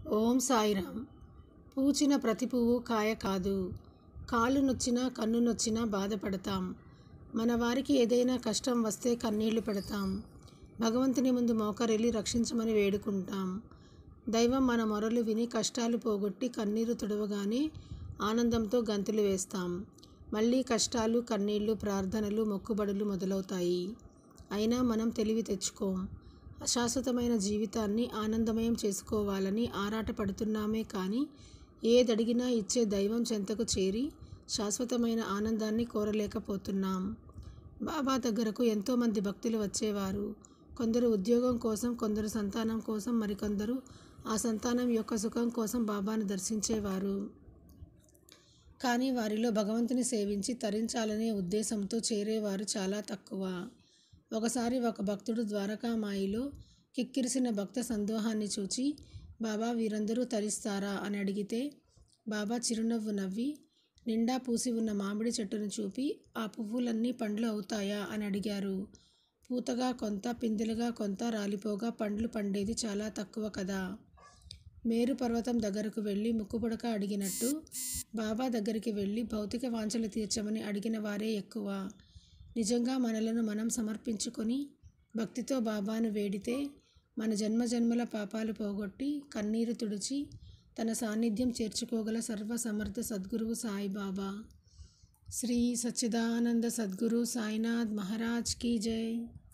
ఓం సాయిరామ్ పూచిన ప్రతి పువ్వు కాయ కాదు కాలు నొచ్చినా కన్ను నొచ్చినా బాధపడతాం మన వారికి ఏదైనా కష్టం వస్తే కన్నీళ్లు పెడతాం భగవంతుని ముందు మోకరెళ్ళి రక్షించమని వేడుకుంటాం దైవం మన మొరలు విని కష్టాలు పోగొట్టి కన్నీరు తుడవగానే ఆనందంతో గంతులు వేస్తాం మళ్ళీ కష్టాలు కన్నీళ్లు ప్రార్థనలు మొక్కుబడులు మొదలవుతాయి అయినా మనం తెలివి తెచ్చుకోం అశాశ్వతమైన జీవితాన్ని ఆనందమయం చేసుకోవాలని ఆరాటపడుతున్నామే కానీ ఏదడిగినా ఇచ్చే దైవం చెంతకు చేరి శాశ్వతమైన ఆనందాన్ని కోరలేకపోతున్నాం బాబా దగ్గరకు ఎంతోమంది భక్తులు వచ్చేవారు కొందరు ఉద్యోగం కోసం కొందరు సంతానం కోసం మరికొందరు ఆ సంతానం యొక్క సుఖం కోసం బాబాను దర్శించేవారు కానీ వారిలో భగవంతుని సేవించి తరించాలనే ఉద్దేశంతో చేరేవారు చాలా తక్కువ ఒకసారి ఒక భక్తుడు ద్వారకామాయిలో కిక్కిరిసిన భక్త సందోహాన్ని చూచి బాబా వీరందరూ తరిస్తారా అని అడిగితే బాబా చిరునవ్వు నవ్వి నిండా పూసి ఉన్న మామిడి చెట్టును చూపి ఆ పువ్వులన్నీ పండ్లు అవుతాయా అని అడిగారు పూతగా కొంత పిందెలుగా కొంత రాలిపోగా పండ్లు పండేది చాలా తక్కువ కదా మేరు పర్వతం దగ్గరకు వెళ్ళి ముక్కుపుడక అడిగినట్టు బాబా దగ్గరికి వెళ్ళి భౌతిక వాంఛలు తీర్చమని అడిగిన వారే ఎక్కువ నిజంగా మనలను మనం సమర్పించుకొని భక్తితో బాబాను వేడితే మన జన్మ జన్మల పాపాలు పోగొట్టి కన్నీరు తుడిచి తన సాన్నిధ్యం చేర్చుకోగల సర్వసమర్థ సద్గురువు సాయిబాబా శ్రీ సచ్చిదానంద సద్గురు సాయినాథ్ మహారాజ్ కీ జై